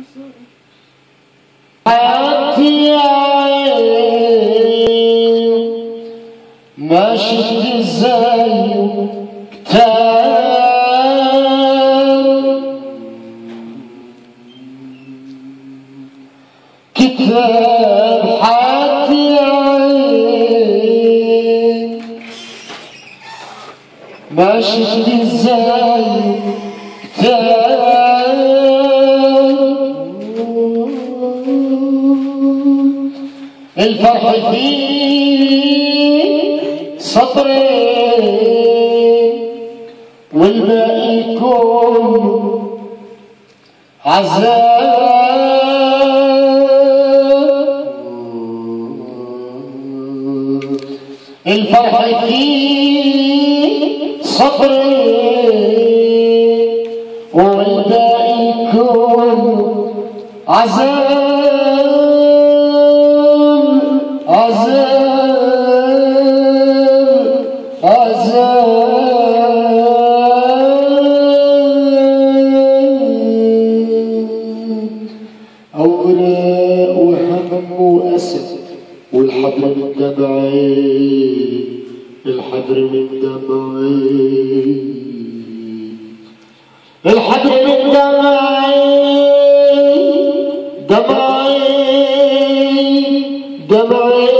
حياتي عين ما شفت زيه كتاب كتاب حياتي عين ما شفت زيه كتاب الفرح فيه سطرين والباقي كله عذاب الفرح فيه سطرين والباقي كله عذاب عذاب عذاب أوراق وهم وأسد والحبر من دمعي الحبر من دمعي الحبر من دمعي دمعي دمعي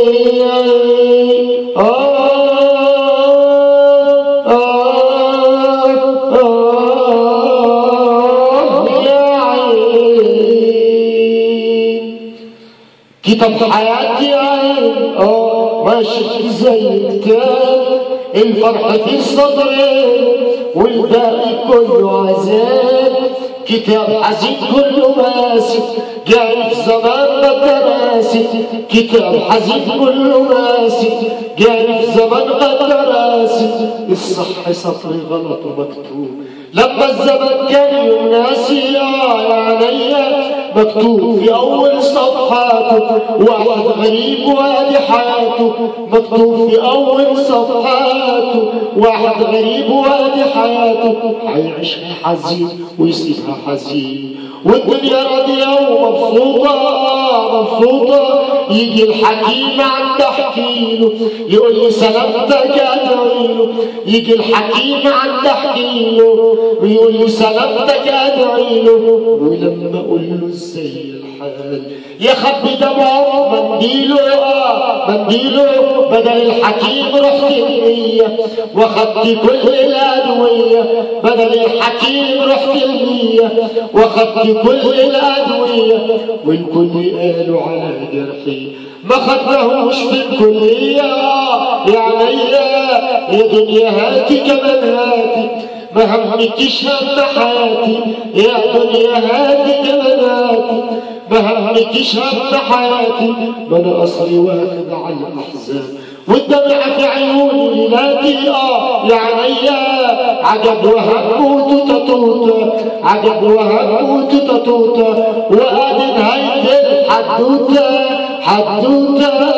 آه آه آه يا عين كتاب حياتي عين اه ماشي زي الكتاب الفرح في صدري والباقي كله عذاب كتاب حزين كله ماسك جاي في زمان ما دراسي كتاب حزين كله ماسك جاي في زمان ما دراسي الصح سطري غلط ومكتوب لما الزمن كان يوم ناسي يا عينيا مكتوب في أول صفحاته واحد غريب وادي حياته مكتوب في أول صفحاته واحد غريب وادي حياته هيعيش حزين ويسيبها حزين والدنيا راضية ومبسوطة مبسوطة يجي الحكيم عند احكيله يقول لي سلامتك ادعيله يجي الحكيم عند احكيله ويقول لي سلامتك ادعيله ولما اقول له ازاي الحال يخبي دمعه منديله آه منديله بدل الحكيم رحت المية واخدت كل الادوية بدل الحكيم رحت المية واخدت كل الادوية والكل قالوا على جرحي ما خدناهوش في الكلية يا عينيا يا دنيا هاتي كمان هاتي ما همكيش هم حياتي يا دنيا هاتي كمان هاتي ما همكيش هم حياتي ما انا اصلي واخد على الاحزان والدمع في عيوني ليلاتي اه يا عينيا عجب وهم وتوتة توتة عجب وهم وتوتة توتة وادي نهاية الحدوتة حدوتة